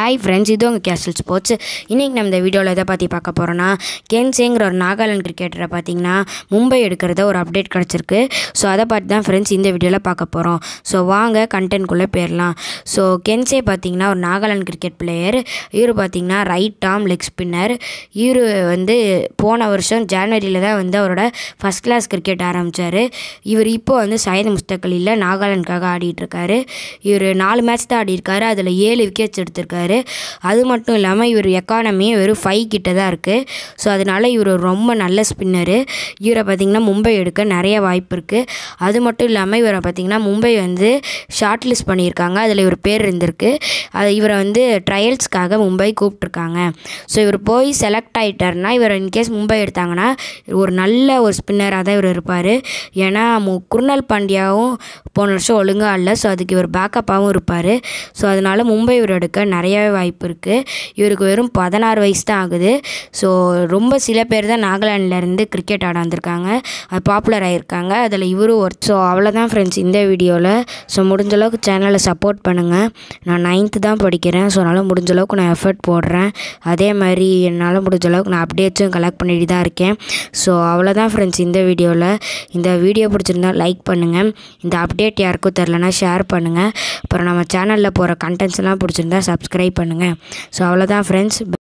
hi friends இது உங்கள் castle sports இன்றைக்கி நம்ம இந்த வீடியோவில் எதை பற்றி பார்க்க போகிறோன்னா கென்சேங்கிற ஒரு நாகாலாந்து கிரிக்கெட்டரை பார்த்தீங்கன்னா மும்பை எடுக்கிறத ஒரு அப்டேட் கிடச்சிருக்கு ஸோ அதை பார்த்து தான் ஃப்ரெண்ட்ஸ் இந்த வீடியோவில் பார்க்க போகிறோம் ஸோ வாங்க கண்டென்ட்குள்ளே போயிடலாம் ஸோ கென்சே பார்த்தீங்கன்னா ஒரு நாகாலாந்து கிரிக்கெட் பிளேயர் இவர் பார்த்தீங்கன்னா ரைட் ஆர்ம் லெக் ஸ்பின்னர் இவர் வந்து போன வருஷம் ஜனவரியில் தான் வந்து அவரோட ஃபஸ்ட் கிளாஸ் கிரிக்கெட் ஆரம்பித்தார் இவர் இப்போ வந்து சையத் முஸ்தக் அலியில் நாகாலாந்துக்காக ஆடிட்டு இருக்காரு இவர் நாலு மேட்ச் தான் ஆடி இருக்காரு அதில் ஏழு விக்கெட்ஸ் எடுத்திருக்காரு அது மட்டும் இல்லாமல் இவர் எக்கானமி வெறும் ஃபைவ் கிட்ட தான் இருக்குது ஸோ அதனால இவர் ரொம்ப நல்ல ஸ்பின்னரு இவரை பார்த்திங்கன்னா மும்பை எடுக்க நிறைய வாய்ப்பு இருக்குது அது மட்டும் இல்லாமல் இவரை பார்த்திங்கன்னா மும்பை வந்து ஷார்ட் லிஸ்ட் பண்ணியிருக்காங்க அதில் இவர் பேர் இருந்திருக்கு அது இவரை வந்து ட்ரையல்ஸ்க்காக மும்பை கூப்பிட்ருக்காங்க ஸோ இவர் போய் செலக்ட் ஆகிட்டார்னா இவர் இன்கேஸ் மும்பை எடுத்தாங்கன்னா ஒரு நல்ல ஒரு ஸ்பின்னராக தான் இவர் இருப்பார் ஏன்னா மு குருணால் பாண்டியாவும் போன வருஷம் ஒழுங்காக இல்லை ஸோ அதுக்கு இவர் பேக்கப்பாகவும் இருப்பார் ஸோ அதனால் மும்பை இவர் எடுக்க நிறையவே வாய்ப்பு இருக்குது இவருக்கு வெறும் பதினாறு வயசு தான் ஆகுது ஸோ ரொம்ப சில பேர் தான் நாகாலாண்ட்லேருந்து கிரிக்கெட் ஆட வந்திருக்காங்க அது பாப்புலர் ஆகியிருக்காங்க அதில் இவரும் ஒரு ஸோ அவ்வளோதான் ஃப்ரெண்ட்ஸ் இந்த வீடியோவில் ஸோ முடிஞ்ச அளவுக்கு சேனலை சப்போர்ட் பண்ணுங்கள் நான் நைன்த்து தான் படிக்கிறேன் ஸோ அதனால் முடிஞ்ச அளவுக்கு நான் எஃபர்ட் போடுறேன் அதே மாதிரி என்னால் முடிஞ்ச அளவுக்கு நான் அப்டேட்ஸும் கலெக்ட் பண்ணிட்டு தான் இருக்கேன் ஸோ அவ்வளோதான் ஃப்ரெண்ட்ஸ் இந்த வீடியோவில் இந்த வீடியோ பிடிச்சிருந்தா லைக் பண்ணுங்கள் இந்த அப்டேட் யாருக்கும் தெரிலனா ஷேர் பண்ணுங்கள் அப்புறம் நம்ம சேனலில் போகிற கண்டென்ட்ஸ் எல்லாம் பிடிச்சிருந்தா சப்ஸ்கிரைப் பண்ணுங்கள் ஸோ அவ்வளோதான் ஃப்ரெண்ட்ஸ்